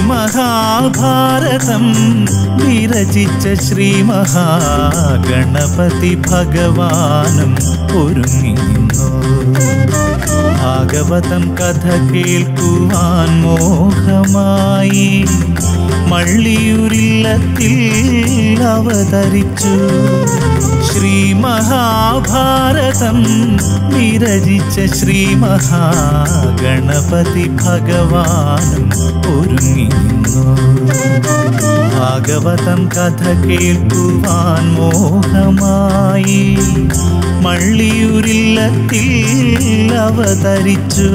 ശ്രീമഹാഭാരതം വിരചിച്ച ശ്രീ മഹാഗണപതി ഭഗവാനും ഒരുങ്ങി നിന്നു ഭാഗവതം കഥ കേൾക്കുവാൻ മോഹമായി മള്ളിയൂരില്ലത്തിൽ അവതരിച്ചു ശ്രീ മഹാഭാരതം വിരചിച്ച ശ്രീ മഹാഗണപതി ഭഗവാനും ഒരുങ്ങി നിന്നു ഭാഗവതം കഥ കേൾക്കുവാൻ മോഹമായി മള്ളിയൂരില്ലത്തിൽ അവതരിച്ചു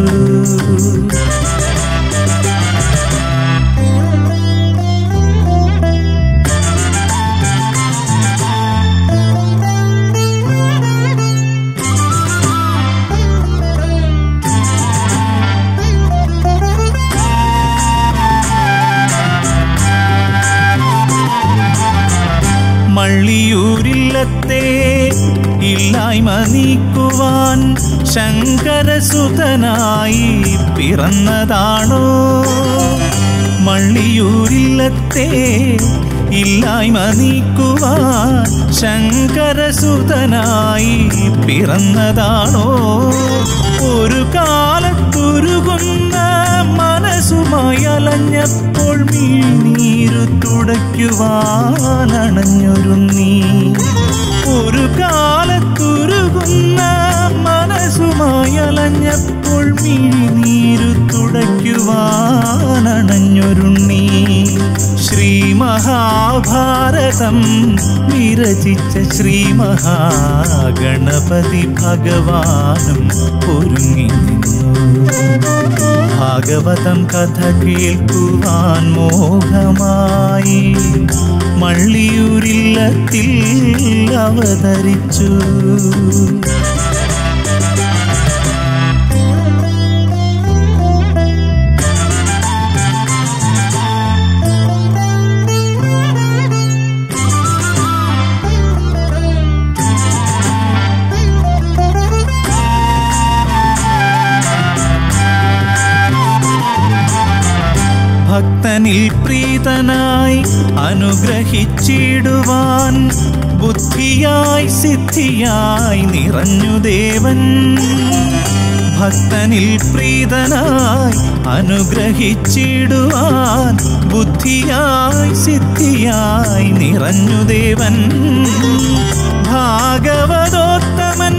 മള്ളിയൂരില്ലത്തെ ഇല്ലായ്മ നീക്കുവാൻ ശങ്കരസുതനായി പിറന്നതാണോ മള്ളിയൂരില്ലത്തെ ഇല്ലായ്മ നീക്കുവാൻ ശങ്കരസുതനായി പിറന്നതാണോ ഒരു കാലത്തുരുകുന്ന മനസ്സുമായി അലഞ്ഞപ്പോൾ മീനീരു തുടയ്ക്കുവാനണഞ്ഞൊരു നീ ഒരു കാലത്തുരുകുന്ന മനസ്സുമായി അലഞ്ഞപ്പോൾ മിഴിനീരു തുടയ്ക്കുവാനണഞ്ഞൊരു നീ ശ്രീ മഹാഭാരതം വിരചിച്ച ശ്രീ മഹാഗണപതി ഭഗവാനും ഒരുങ്ങി നിന്നു ഭാഗവതം കഥ കേൾക്കുവാൻ മോഹമായി മള്ളിയൂരില്ലത്തിൽ അവതരിച്ചു ഭക്തനിൽ പ്രീതനായി അനുഗ്രഹിച്ചിടുവാൻ ബുദ്ധിയായി സിദ്ധിയായി നിറഞ്ഞു ദേവൻ ഭക്തനിൽ പ്രീതനായി അനുഗ്രഹിച്ചിടുവാൻ ബുദ്ധിയായി സിദ്ധിയായി നിറഞ്ഞു ദേവൻ ഭാഗവതോത്തമൻ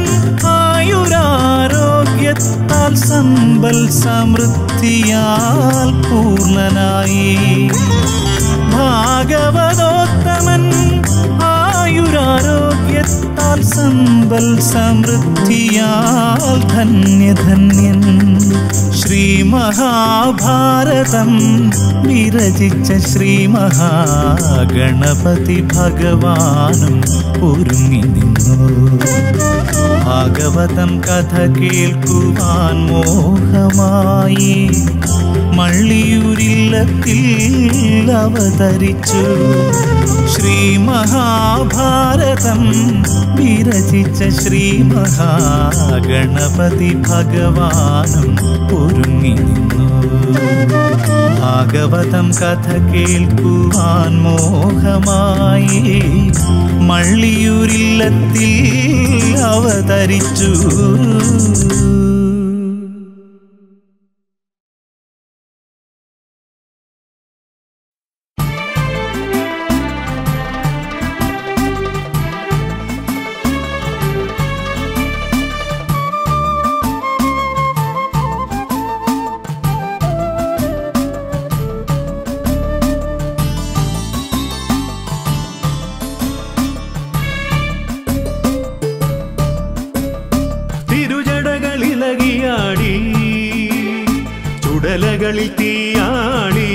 ആയുരാരോഗ്യത്താൽ സമ്പൽ സമൃദ്ധിയാൽ പൂർണ്ണനായി ഭാഗവതോത്തമൻ ആയുരാരോഗ്യത്താൽ സമ്പൽ സമൃദ്ധിയാൽ ധന്യധന്യൻ ശ്രീ മഹാഭാരതം വിരചിച്ച ശ്രീ മഹാഗണപതി ഭഗവാനും ഒരുങ്ങി നിന്നു ഭാഗവതം കഥ കേൾക്കുവാൻ മോഹമായി മള്ളിയൂരില്ലത്തിൽ അവതരിച്ചു ശ്രീ മഹാഭാരതം വിരചിച്ച ശ്രീ മഹാഗണപതി ഭഗവാനും ഒരുങ്ങി നിന്നു ഭാഗവതം കഥ കേൾക്കുവാൻ മോഹമായി മള്ളിയൂരില്ലത്തിൽ അവതരിച്ചു തിരുജടകളിലകിയാടി ചുടലകളിൽ തീയാടി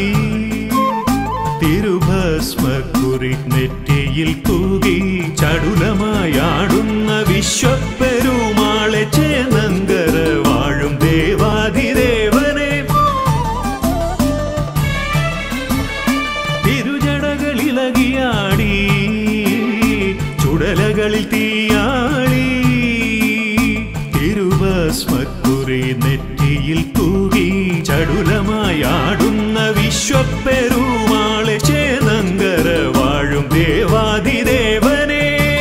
തിരുഭസ്മക്കുറി നെറ്റിയിൽ കൂകി ചടുലമായാടുന്ന വിശ്വപ്പെരുമാളെ ചേനങ്കര വാഴും ദേവാധിദേവനെ തിരുജടകളിലകിയാടി ചുടലകളിൽ തീയാളി തിരുഭസ്മക്കുറി നെറ്റിയിൽ കൂകി ചടുലമായാടുന്ന വിശ്വ വിശ്വപ്പെരുമാളെ ചേനങ്കര വാഴും ദേവാതിദേവനേ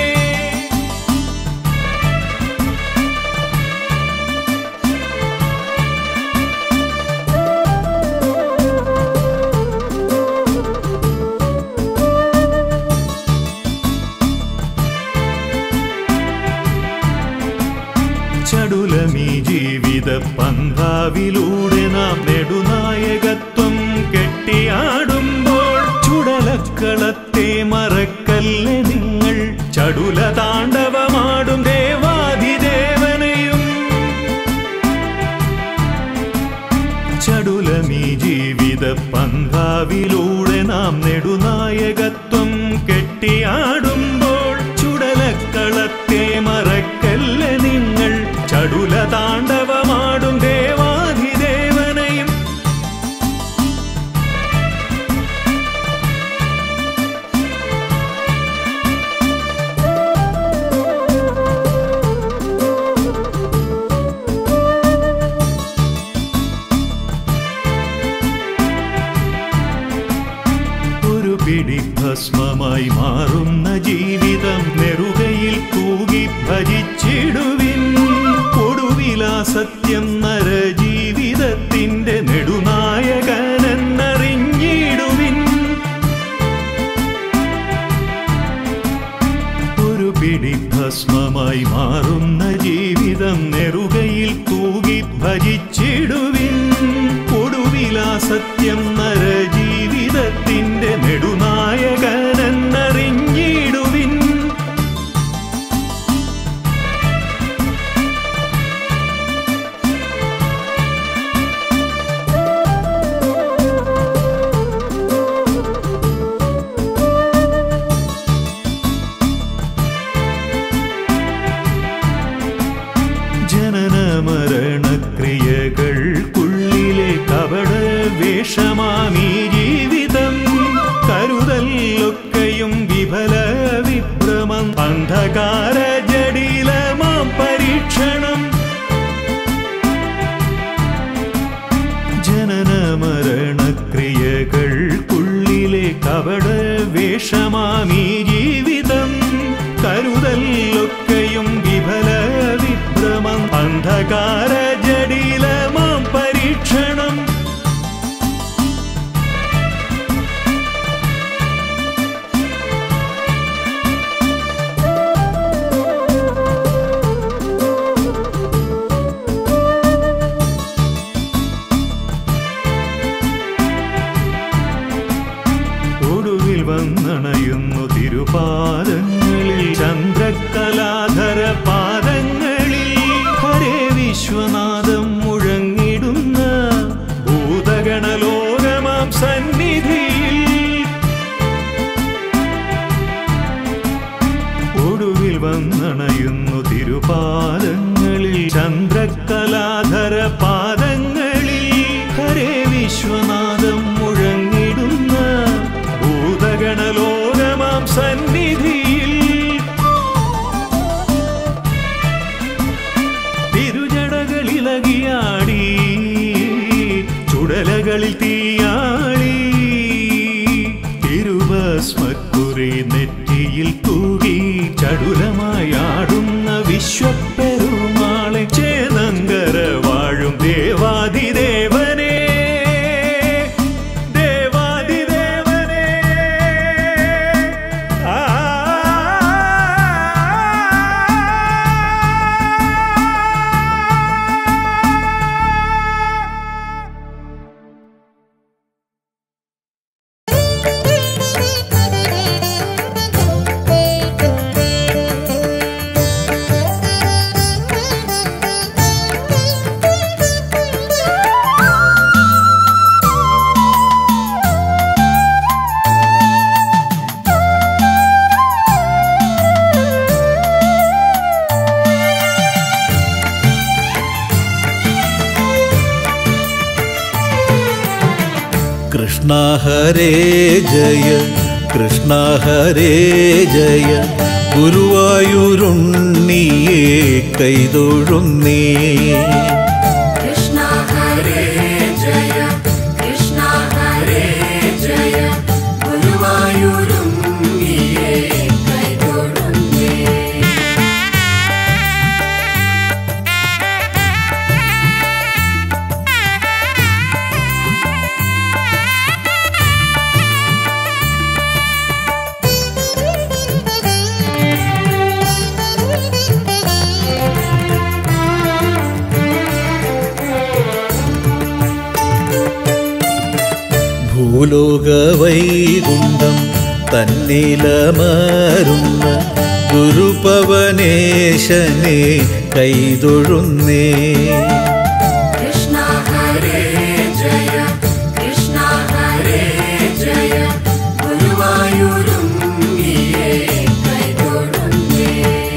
ചടുലമീ ജീവിത പന്താവിലൂടെ നാം നെടുനായകത്വം കെട്ടിയാടുമ്പോൾ ചുടലക്കളത്തെ മറക്കല്ലേ നിങ്ങൾ ചടുല താണ്ഡവമാടും ദേവാധിദേവനെയും ചടുലമീ ജീവിത പന്താവിലൂടെ നാം നെടുനായകത്വം കെട്ടിയാടുമ്പോൾ ചുടലക്കളത്തെ മറക്കല്ല നിങ്ങൾ ചടുല താണ്ഡവമാടും ദേവാധിദേവനെയും ഒരു പിടി ഭസ്മമായി മാറുന്ന ജീവിതം നെറുകയിൽ തൂകി ഭജിച്ചിടുവിൻ ഒടുവിലാ സത്യം നര ജീവിതത്തിന്റെ നെടുനായകനെന്നറിഞ്ഞിടുവിൻ ഒരു പിടി ഭസ്മമായി മാറുന്ന ജീവിതം നെറുകയിൽ തൂകി ഭജിച്ചിടുവിൻ ഒടുവിലാ സത്യം നര ജീവിതത്തിന്റെ നെടുനായകനെന്നറിഞ്ഞിടുവിൻ ജനന മരണക്രിയകൾക്കുള്ളിലെ കപട വേഷമാമീ ജീവിതം കരുതലൊക്കെയും വിഫല വിഭ്രമം അന്ധകാര ജടിലമാം പരീക്ഷണം ജനന മരണക്രിയകൾക്കുള്ളിലെ കപട വേഷമാമീ ജീവിതം കരുതലൊക്കെയും വിഫല വിഭ്രമം അന്ധകാര ജടിലമാം പരീക്ഷണം ഒടുവിൽ വന്നണയുന്നു തിരുപാദങ്ങളിൽ ചന്ദ്രകലാധര പാദങ്ങളിൽ ഹരേ വിശ്വനാഥം മുഴങ്ങിടുന്ന ഭൂതഗണലോകമാം സന്നിധിയിൽ ഒടുവിൽ വന്നണയുന്നു തിരുപാദങ്ങളിൽ ചന്ദ്രകലാധര പാദങ്ങളിൽ ഹരേ വിശ്വനാഥം മുഴങ്ങിടുന്ന ഭൂതഗണലോകമാം സന്നിധിയിൽ തിരുജടകളിലകിയാടി ചുടലകളിൽ തീയാളി തിരുഭസ്മക്കുറി നെറ്റിയിൽ തൂകി ചടുലമായാടുന്ന വിശ്വപ്പെരുമാളെ ചേനങ്കര വാഴും ദേവാതിദേവനേ ദേവാതിദേവനേ ആ കൃഷ്ണ ഹരേ ജയ കൃഷ്ണ ഹരേ ജയ ഗുരുവായൂരുണ്ണിയെ കൈതൊഴുന്നേ कृष्ण हरे जय कृष्ण हरे ഭൂലോക വൈകുണ്ഠം തന്നിലമരുന്ന ഗുരുപവനേശനെ കൈതൊഴുന്നേ കൃഷ്ണ ഹരേ ജയ കൃഷ്ണ ഹരേ ജയ ഗുരുവായൂരും നീയേ കൈതൊഴുന്നേ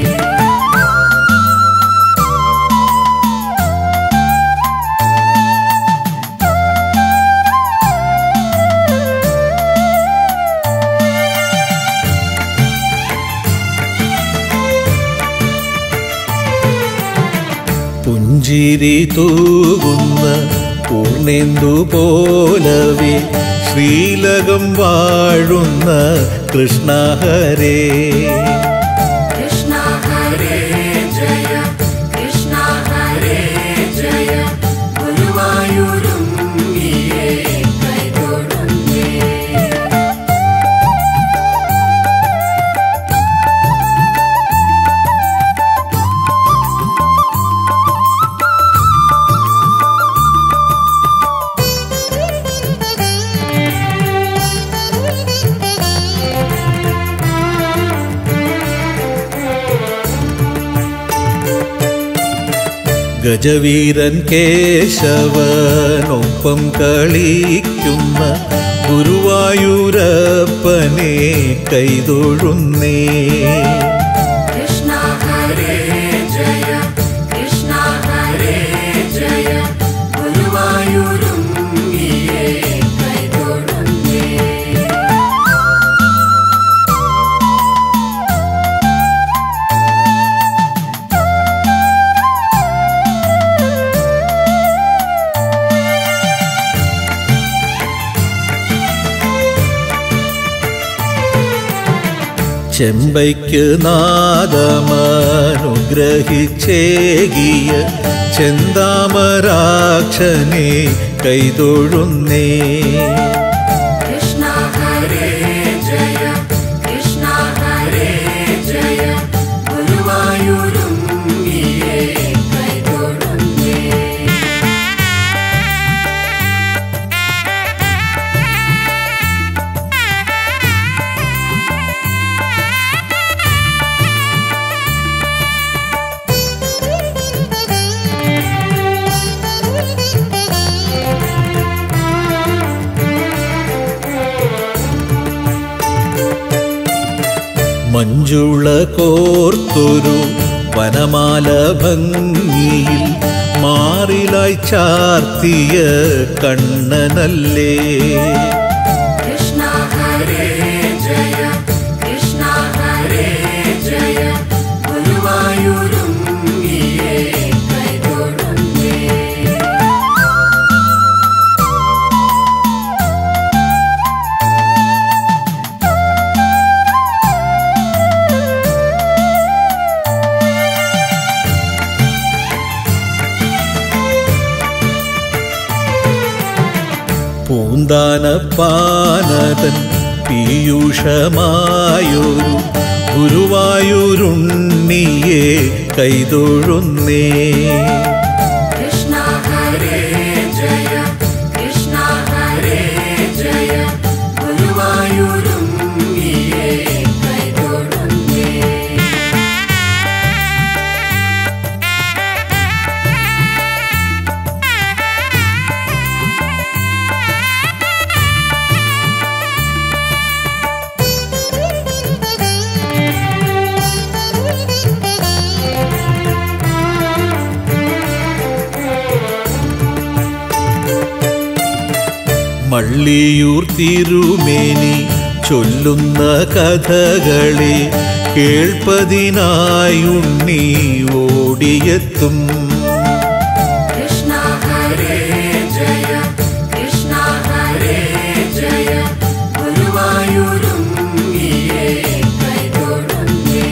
പുഞ്ചിരി തൂകുന്ന പൂർണേന്ദു പോലവേ ശ്രീലകം വാഴുന്ന കൃഷ്ണ ഹരേ കൃഷ്ണ ഹരേ ജയ കൃഷ്ണ ഹരേ ജയ ഗുരുവായൂരും നീയേ കൈതൊഴുന്നേ ഗജവീരൻ കേശവനൊപ്പം കളിക്കുന്ന ഗുരുവായൂരപ്പനെ കൈതൊഴുന്നേ കൃഷ്ണ ഹരേ ജയ കൃഷ്ണ ഹരേ ജയ ഗുരുവായൂരും നീയേ കൈതൊഴുന്നേ ചെമ്പയ്ക്ക് നാദമനുഗ്രഹിച്ചേകിയ ചെന്താമരാക്ഷനെ കൈതൊഴുന്നേ കൃഷ്ണ ഹരേ ജയ കൃഷ്ണ ഹരേ ജയ ഗുരുവായൂരും നീയേ കൈതൊഴുന്നേ മഞ്ജുള കോർത്തൊരു വനമാല ഭംഗിയിൽ മാറിലായി ചാർത്തിയ കണ്ണനല്ലേ കൃഷ്ണ ഹരേ ജയ കൃഷ്ണ ഹരേ ജയ ഗുരുവായൂരും നീയേ കൈതൊഴുന്നേ പൂന്താനപ്പാനതൻ പീയൂഷമായൊരു ഗുരുവായൂരുണ്ണിയെ കൈതൊഴുന്നേ കൃഷ്ണ ഹരേ ജയ കൃഷ്ണ ഹരേ ജയ ഗുരുവായൂരും നീയേ കൈതൊഴുന്നേ മള്ളിയൂർ തിരുമേനി ചൊല്ലുന്ന കഥകളെ കേൾപ്പതിനായി ഉണ്ണി ഓടിയെത്തും കൃഷ്ണ ഹരേ ജയ കൃഷ്ണ ഹരേ ജയ ഗുരുവായൂരും നീയേ കൈതൊഴുന്നേ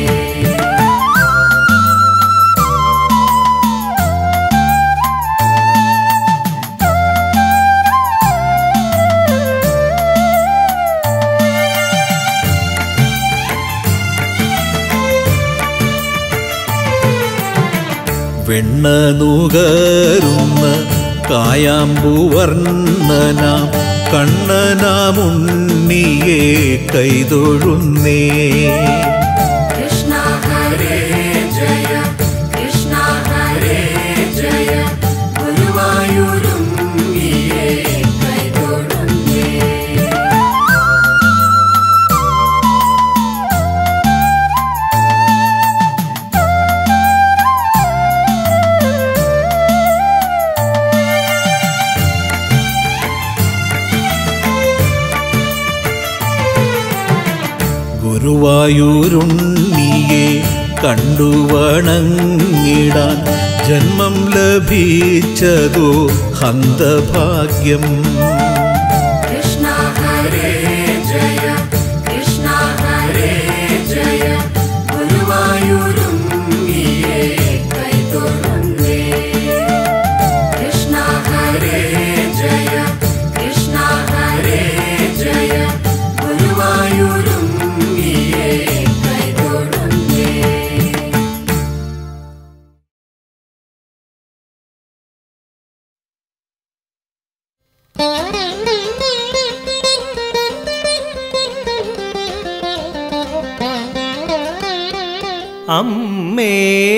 വെണ്ണ നുകരുന്ന കായാമ്പുവർണ്ണന കണ്ണനാമുണ്ണിയെ കൈതൊഴുന്നേ കൃഷ്ണ ഹരേ ജയ കൃഷ്ണ ഹരേ ജയ ഗുരുവായൂരും നീയേ കൈതൊഴുന്നേ ഗുരുവായൂരുണ്ണിയെ കണ്ടു വണങ്ങിടാൻ ജന്മം ലഭിച്ചതോ ഹന്തഭാഗ്യം കൃഷ്ണ ഹരേ ജയ കൃഷ്ണ ഹരേ ജയ ഗുരുവായൂരും നീയേ കൈതൊഴുന്നേ കൃഷ്ണ ഹരേ ജയ കൃഷ്ണ ഹരേ ജയ ഗുരുവായൂരും നീയേ കൈതൊഴുന്നേ അമ്മേ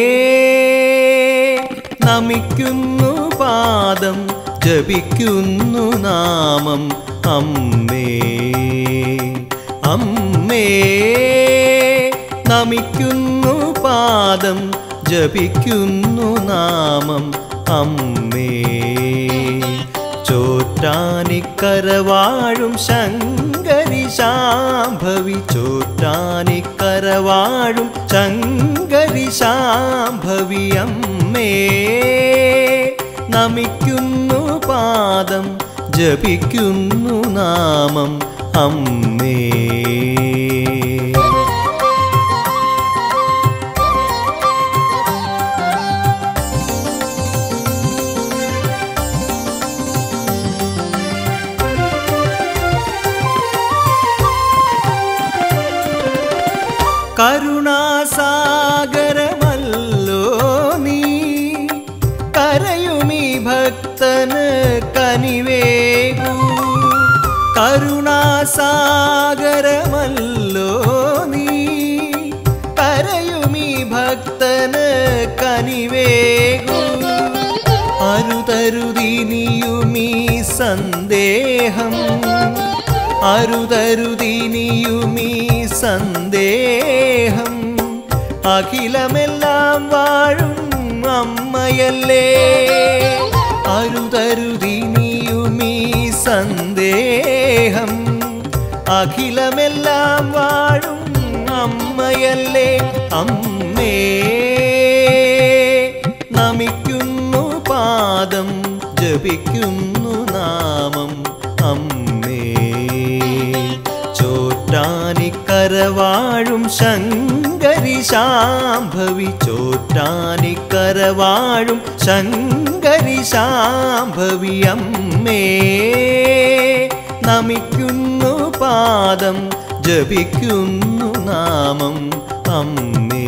നമിക്കുന്നു പാദം ജപിക്കുന്നു നാമം അമ്മേ അമ്മേ നമിക്കുന്നു പാദം ജപിക്കുന്നു നാമം അമ്മേ ചോറ്റാനിക്കരവാഴും ശങ്കരി ശാംഭവി ചോറ്റാനിക്കരവാഴും ശങ്കരി ശാംഭവി അമ്മേ നമിക്കുന്നു പാദം ജപിക്കുന്നു നാമം അമ്മേ കരുണാസാഗരമല്ലോ നീ കരയുമീ ഭക്തന് കനിവേകൂ കരുണാസാഗരമല്ലോ നീ കരയുമീ ഭക്തന് കനിവേകൂ അരുതരുതിനിയുമീ സന്ദേഹം അരുതരുതിനിയുമീ സന്ദേഹം അഖിലമെല്ലാം വാഴും അമ്മയല്ലേ അരുതരുതിനിയുമീ സന്ദേഹം അഖിലമെല്ലാം വാഴും അമ്മയല്ലേ അമ്മേ നമിക്കുന്നു പാദം ജപിക്കുന്നു നാമം അമ്മേ ചോറ്റാനിക്കരവാഴും ശങ്കരി ശാംഭവി ചോറ്റാനിക്കരവാഴും ശങ്കരി ശാംഭവി അമ്മേ നമിക്കുന്നു പാദം ജപിക്കുന്നു നാമം അമ്മേ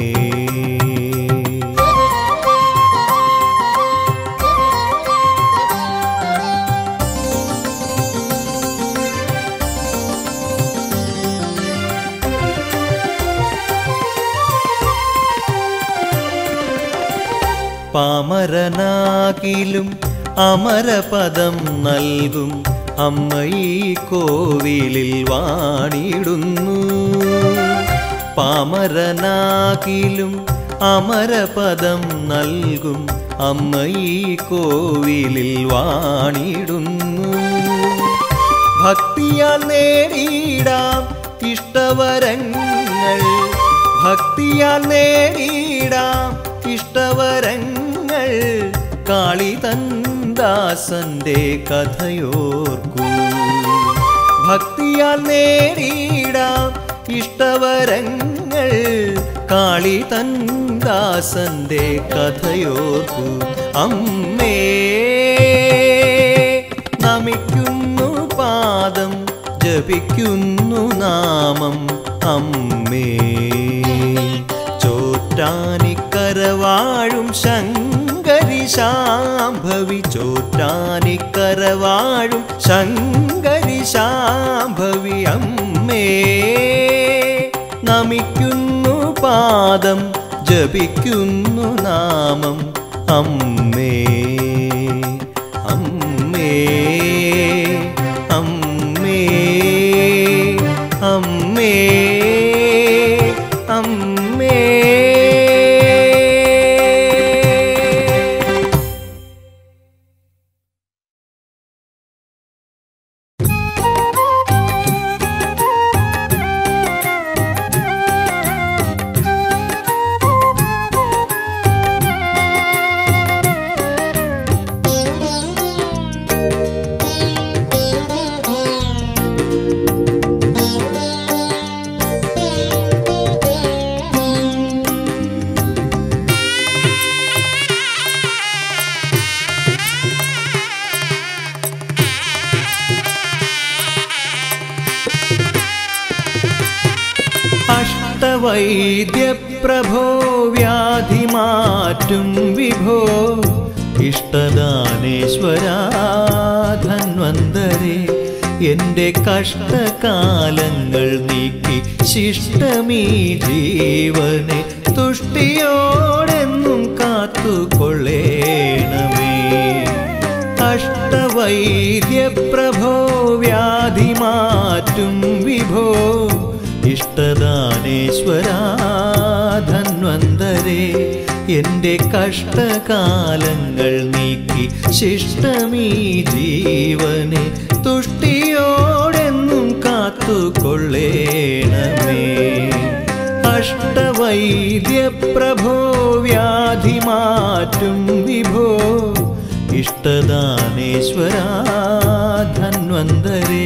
പാമരനാകിലും അമരപദം നൽകും അമ്മ ഈ കോവിലിൽ വാണിടുന്നു പാമരനാകിലും അമരപദം നൽകും അമ്മ ഈ കോവിലിൽ വാണിടുന്നു ഭക്തിയാൽ നേടിയിടാം ഇഷ്ടവരങ്ങൾ ഭക്തിയാൽ നേടിയിടാം ഇഷ്ടവരങ്ങൾ കാളിതന്ദാസന്റെ കഥയോർക്കൂ ഭക്തിയാൽ നേടിയിടാം ഇഷ്ടവരങ്ങൾ കാളിതന്ദാസന്റെ കഥയോർക്കൂ അമ്മേ നമിക്കുന്നു പാദം ജപിക്കുന്നു നാമം അമ്മേ ചോറ്റാനിക്കരവാഴും ശങ്കരി ശങ്കരി ശാംഭവി ചോറ്റാനിക്കരവാഴും ശങ്കരി ശാംഭവി അമ്മേ നമിക്കുന്നു പാദം ജപിക്കുന്നു നാമം അമ്മേ അമ്മേ അമ്മേ അമ്മേ അമ്മേ അഷ്ടവൈദ്യപ്രഭോ വ്യാധി മാറ്റും വിഭോ ഇഷ്ടദാനേശ്വരാധന്വന്തരെ എൻ്റെ കഷ്ടകാലങ്ങൾ നീക്കി ശിഷ്ടമീ ജീവനെ തുഷ്ടിയോടെന്നും കാത്തുകൊള്ളേണമേ അഷ്ടവൈദ്യപ്രഭോ വ്യാധി മാറ്റും വിഭോ ഇഷ്ടദാനേശ്വരാധന്വന്തരെ എൻ്റെ കഷ്ടകാലങ്ങൾ നീക്കി ശിഷ്ടമീ ജീവനെ തുഷ്ടിയോടെന്നും കാത്തുകൊള്ളേണമേ അഷ്ടവൈദ്യപ്രഭോ വ്യാധി മാറ്റും വിഭോ ഇഷ്ടദാനേശ്വരാധന്വന്തരേ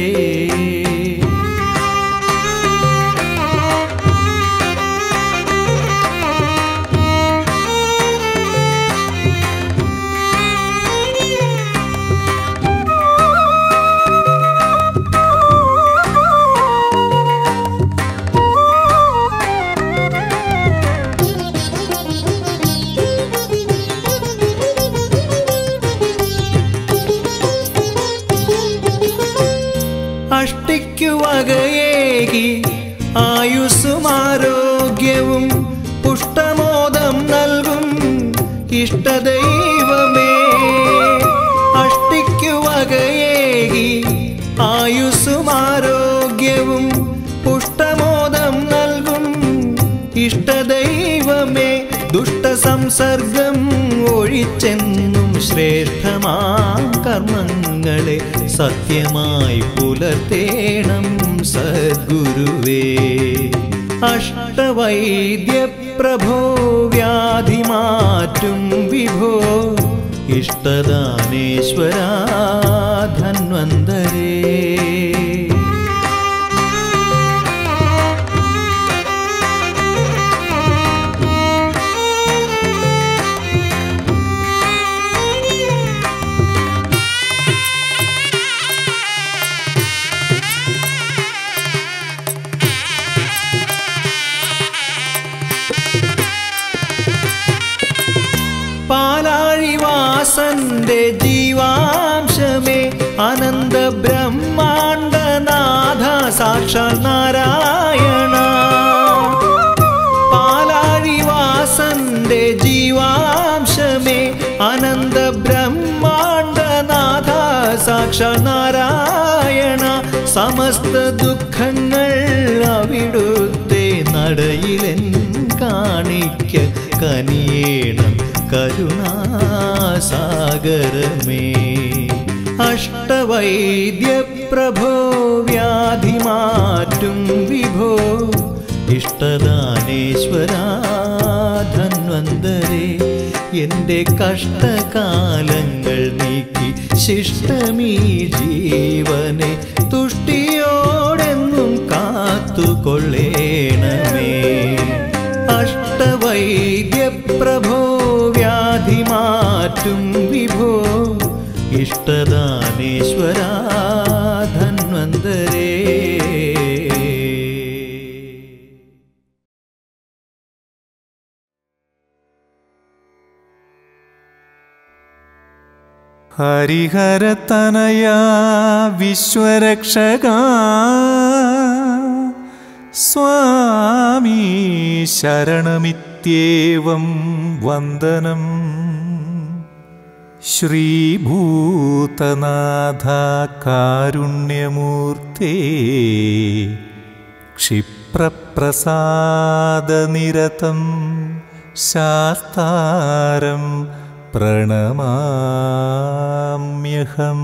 അഷ്ടിക്കു വകയേകി ആയുസ്സും ആരോഗ്യവും പുഷ്ടമോദം നൽകും ഇഷ്ടദൈവമേ അഷ്ടിക്കു വകയേകി ആയുസ്സും ആരോഗ്യവും പുഷ്ടമോദം നൽകും ഇഷ്ടദൈവമേ ദുഷ്ടസംസർഗം ഒഴിച്ചെന്നും ശ്രേഷ്ഠമാ കർമ്മങ്ങളെ സത്യമായി പുലർത്തേണം സദ്ഗുരുവേ അഷ്ടവൈദ്യപ്രഭോ വ്യാധി മാറ്റും വിഭോ ഇഷ്ടദാനേശ്വരാധന്വന്തരേ പാലാഴിവാസന്റെ ജീവാംശമേ അനന്ത ബ്രഹ്മാണ്ടനാഥ സാക്ഷാൽ നാരായണ പാലാഴിവാസന്റെ ജീവാംശമേ അനന്ത ബ്രഹ്മാണ്ടനാഥ സാക്ഷാൽ നാരായണ സമസ്ത ദുഃഖങ്ങൾ അവിടുത്തെ നടയിലെൻ കാണിക്ക കനിയേണം കരുണാസാഗരമേ അഷ്ടവൈദ്യപ്രഭോ വ്യാധി മാറ്റും വിഭോ ഇഷ്ടദാനേശ്വരാധന്വന്തരെ എൻ്റെ കഷ്ടകാലങ്ങൾ നീക്കി ശിഷ്ടമീ ജീവനെ തുഷ്ടിയോടെന്നും കാത്തുകൊള്ളേണമേ അഷ്ടവൈദ്യപ്രഭോ വ്യാധി മാറ്റും വിഭോ ഇഷ്ടദാനേശ്വരാധന്വന്തരേ ഹരിഹരതനയ വിശ്വരക്ഷക സ്വാമി ശരണമിത്യേവം വന്ദനം ശ്രീഭൂതനാഥ കാരുണ്യമൂർത്തേ ക്ഷിപ്രപ്രസാദനിരതം ശാസ്താരം പ്രണമാമ്യഹം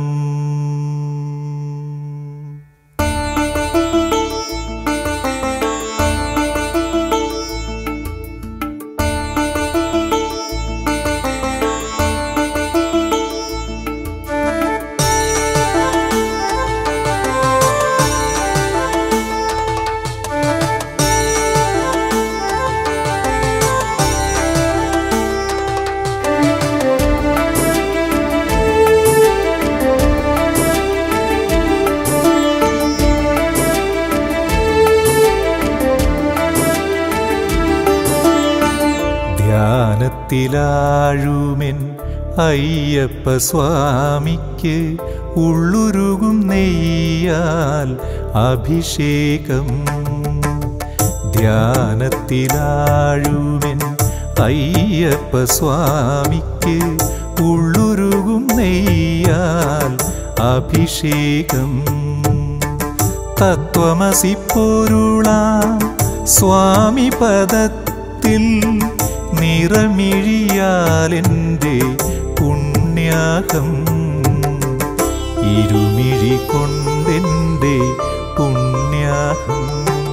ധ്യാനത്തിലാഴുമെൻ അയ്യപ്പ സ്വാമിക്ക് ഉള്ളുരുകും നെയ്യാൽ അഭിഷേകം ധ്യാനത്തിലാഴുമെൻ അയ്യപ്പ സ്വാമിക്ക് ഉള്ളുരുകും നെയ്യാൽ അഭിഷേകം തത്വമസി പൊരുളാം സ്വാമി പദത്തിൽ നിറമിഴിയാലെൻ്റെ പുണ്യാഹം ഇരുമിഴി കൊണ്ടെൻ്റെ പുണ്യാഹം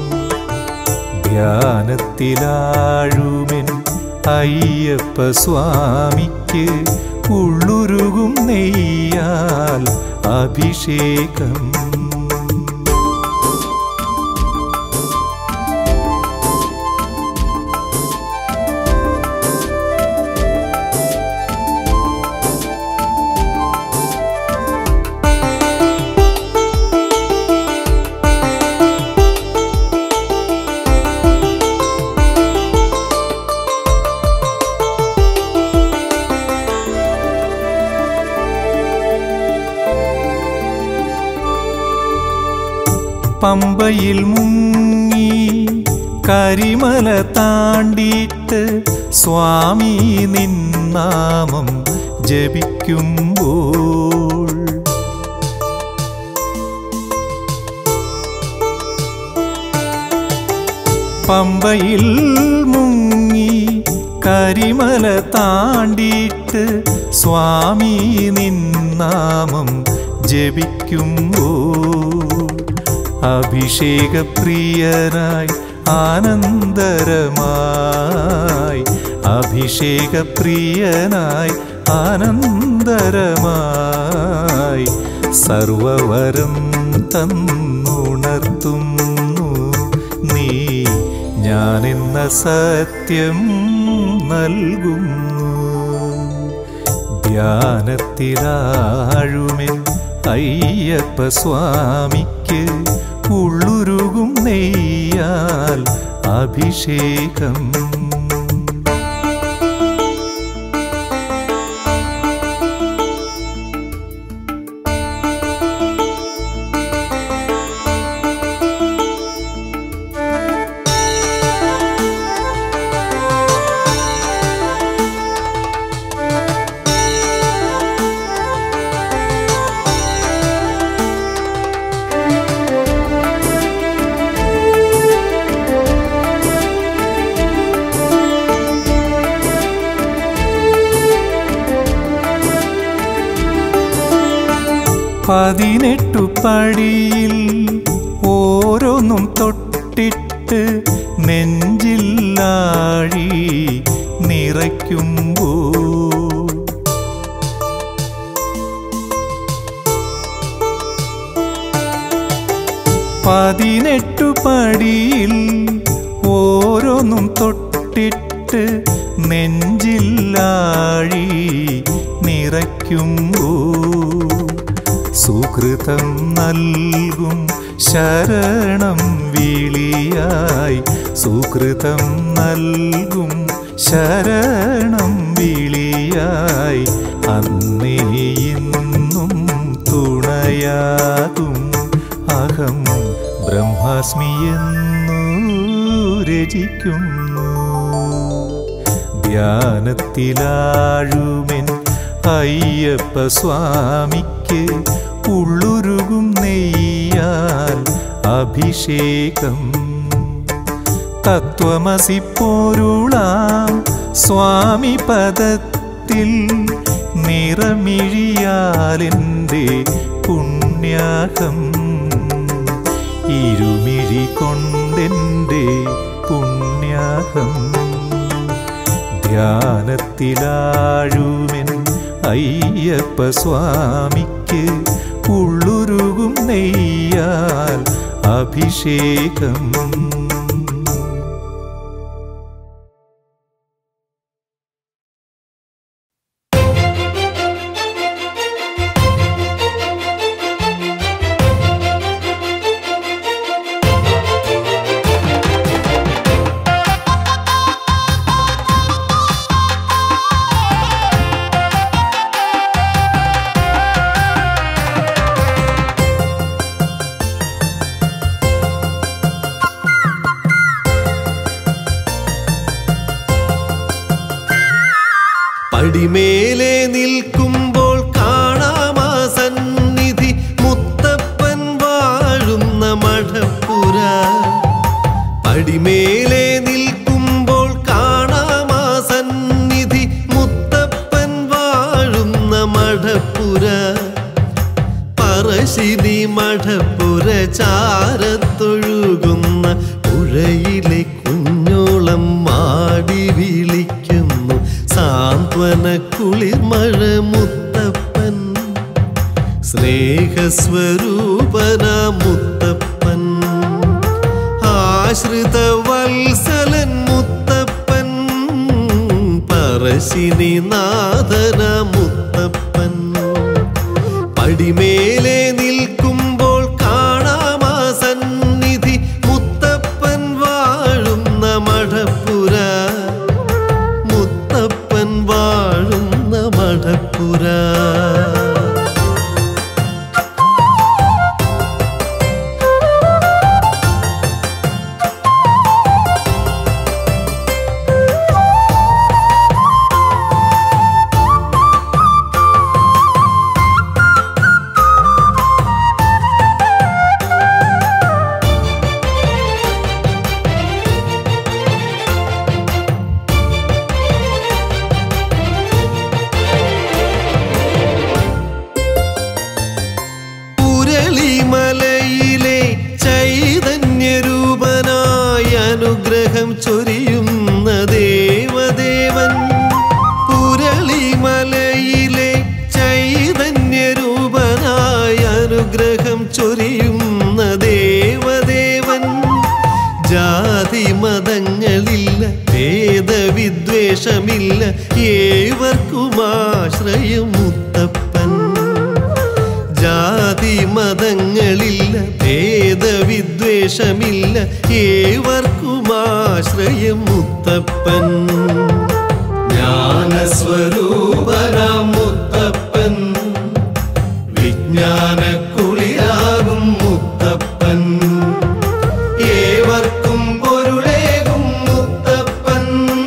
ധ്യാനത്തിലാഴുമെൻ അയ്യപ്പ സ്വാമിക്ക് ഉള്ളുരുകും നെയ്യാൽ അഭിഷേകം പമ്പയിൽ മുങ്ങി കരിമല താണ്ടിയിട്ട് സ്വാമി നിന്നാമം ജപിക്കുമ്പോൾ പമ്പയിൽ മുങ്ങി കരിമല താണ്ടിയിട്ട് സ്വാമി നിന്നാമം ജപിക്കുമ്പോൾ അഭിഷേകപ്രിയനായി ആനന്ദരമായി അഭിഷേകപ്രിയനായി ആനന്ദരമായി സർവവരം തന്നുണർത്തുന്നു നീ ഞാനെന്ന സത്യം നൽകുന്നു ധ്യാനത്തിലാഴുമെൻ അയ്യപ്പ സ്വാമിക്ക് ഉള്ളുരുകും നെയ്യാൽ അഭിഷേകം പതിനെട്ടു പടിയിൽ ഓരോന്നും തൊട്ടിട്ട് നെഞ്ചില്ലാഴി നിറയ്ക്കുമ്പോൾ പതിനെട്ടു പടിയിൽ ഓരോന്നും തൊട്ടിട്ട് നെഞ്ചില്ലാഴി നിറയ്ക്കുമ്പോൾ സുഹൃതം നൽകും ശരണം വിളിയായി സുഹൃതം നൽകും ശരണം വിളിയായി അന്നേ ഇന്ന് ചിന്തയാകും അഹം ബ്രഹ്മാസ്മിയെന്നു രചിക്കുന്നു ധ്യാനത്തിലാഴുമെൻ അയ്യപ്പ സ്വാമിക്ക് ഉള്ളുരുകും നെയ്യാൽ അഭിഷേകം തത്വമസി പോരുളാം സ്വാമി പദത്തിൽ നിറമിഴിയാലെൻ്റെ പുണ്യാഹം ഇരുമിഴി കൊണ്ടെൻ്റെ പുണ്യാഹം ധ്യാനത്തിലാഴുമെൻ അയ്യപ്പ സ്വാമിക്ക് ഉള്ളുരുകും നെയ്യാൽ അഭിഷേകം പടിമേലെ നിൽക്കുമ്പോൾ കാണാമാ സന്നിധി മുത്തപ്പൻ വാഴുന്ന മഠപ്പുര പടിമേലെ നിൽക്കുമ്പോൾ കാണാമാ സന്നിധി മുത്തപ്പൻ വാഴുന്ന മഠപ്പുര പറശ്ശിനി മഠപ്പുര ചാരത്തൊഴുകുന്ന പുഴയിലെ കുഞ്ഞോളം മാടി വിളിക്കുന്നു സാന്ത്വന കുളിർമഴ മുത്തപ്പൻ സ്നേഹസ്വരൂപന മുത്തപ്പൻ ആശ്രിത വത്സലൻ മുത്തപ്പൻ പറശ്ശിനി നാഥന മുത്തപ്പൻ പടിമേലെ നിൽക്കുമ്പോൾ കാണാമാ സന്നിധി മുത്തപ്പൻ വാഴുന്ന മഠപ്പുര മുത്തപ്പൻ വാഴുന്ന മഠപ്പുര പുരളിമലയിലെ ചൈതന്യരൂപനായി അനുഗ്രഹം ചൊരിയുന്ന ദേവദേവൻ പുരളിമലയിലെ ചൈതന്യരൂപനായി അനുഗ്രഹം ചൊരിയുന്ന ദേവദേവൻ ജാതി മതങ്ങളില്ല ഭേദവിദ്വേഷമില്ല ഏവർക്കും ആശ്രയം മുത്തപ്പൻ ജാതി മതങ്ങളില്ല ഭേദവിദ്വേഷമില്ല ഏവർക്കും ആശ്രയം മുത്തപ്പൻ ജ്ഞാനസ്വരൂപനാം മുത്തപ്പൻ വിജ്ഞാന കുളിരാകും മുത്തപ്പൻ ഏവർക്കും പൊരുളേകും മുത്തപ്പൻ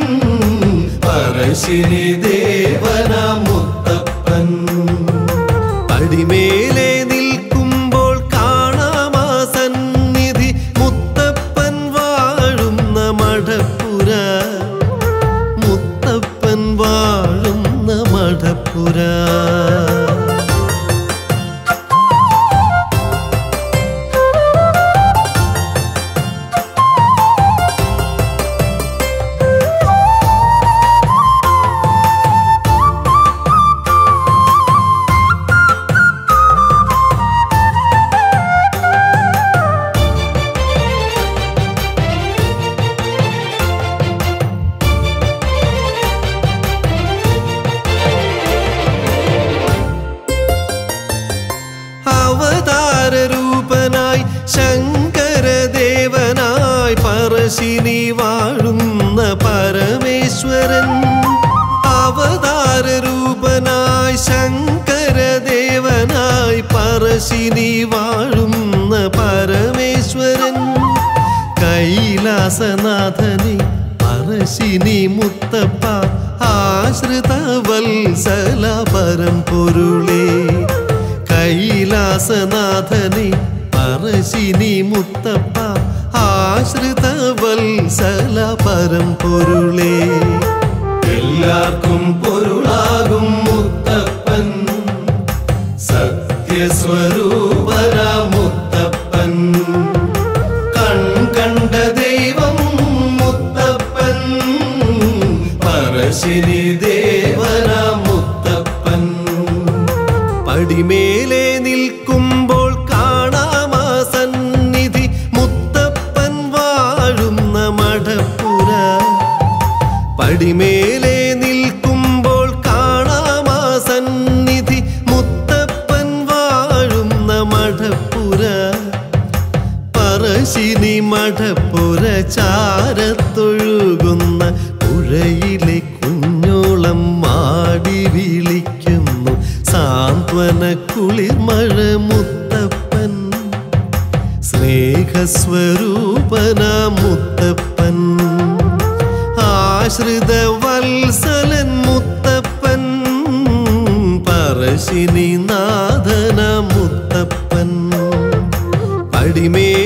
പറശ്ശിനി ദേവന മുത്തപ്പൻ പടിമേലെ നിൽക്കുമ്പോൾ കാണാമാ സന്നിധി മുത്തപ്പൻ വാഴുന്ന മഠപ്പുര മുത്തപ്പൻ വാഴുന്ന മഠപ്പുര അവതാരൂപനായി ശങ്കരദേവനായി പറശ്ശിനി വാഴുന്ന പരമേശ്വരൻ അവതാരൂപനായി ശങ്കരദേവനായി പറശ്ശിനി പറശ്ശിനി വാഴുന്ന പരമേശ്വരൻ കൈലാസനാഥനെ പറശ്ശിനി മുത്തപ്പ ആശ്രിത വത്സല പരമ്പൊരുളേ കൈലാസനാഥനെ പറശ്ശിനി മുത്തപ്പ ആശ്രിത വത്സല പരമ്പൊരുളേ എല്ലാവർക്കും പൊരുളാകും മുത്തപ്പൻ സത്യസ്വരൂപന മുത്തപ്പൻ കൺകണ്ട ദൈവം മുത്തപ്പൻ പറശ്ശിനി ദേവന മുത്തപ്പൻ പടിമേലെ നിൽക്കുമ്പോൾ കാണാമാ സന്നിധി മുത്തപ്പൻ വാഴുന്ന മഠപ്പുര പടിമേലെ നിൽക്കുമ്പോൾ കാണാമാ സന്നിധി മുത്തപ്പൻ വാഴുന്ന മഠപ്പുര പറശ്ശിനി മഠപ്പുര ചാരത്തൊഴുകുന്ന പുഴയിലെ കുഞ്ഞോളം മാടി വിളിക്കുന്നു സാന്ത്വന കുളിർമഴ മുത്തപ്പൻ സ്നേഹസ്വരൂപന മുത്തപ്പൻ ആശ്രിത വത്സലൻ മുത്തപ്പൻ പറശ്ശിനി നാഥന മുത്തപ്പൻ പടിമേ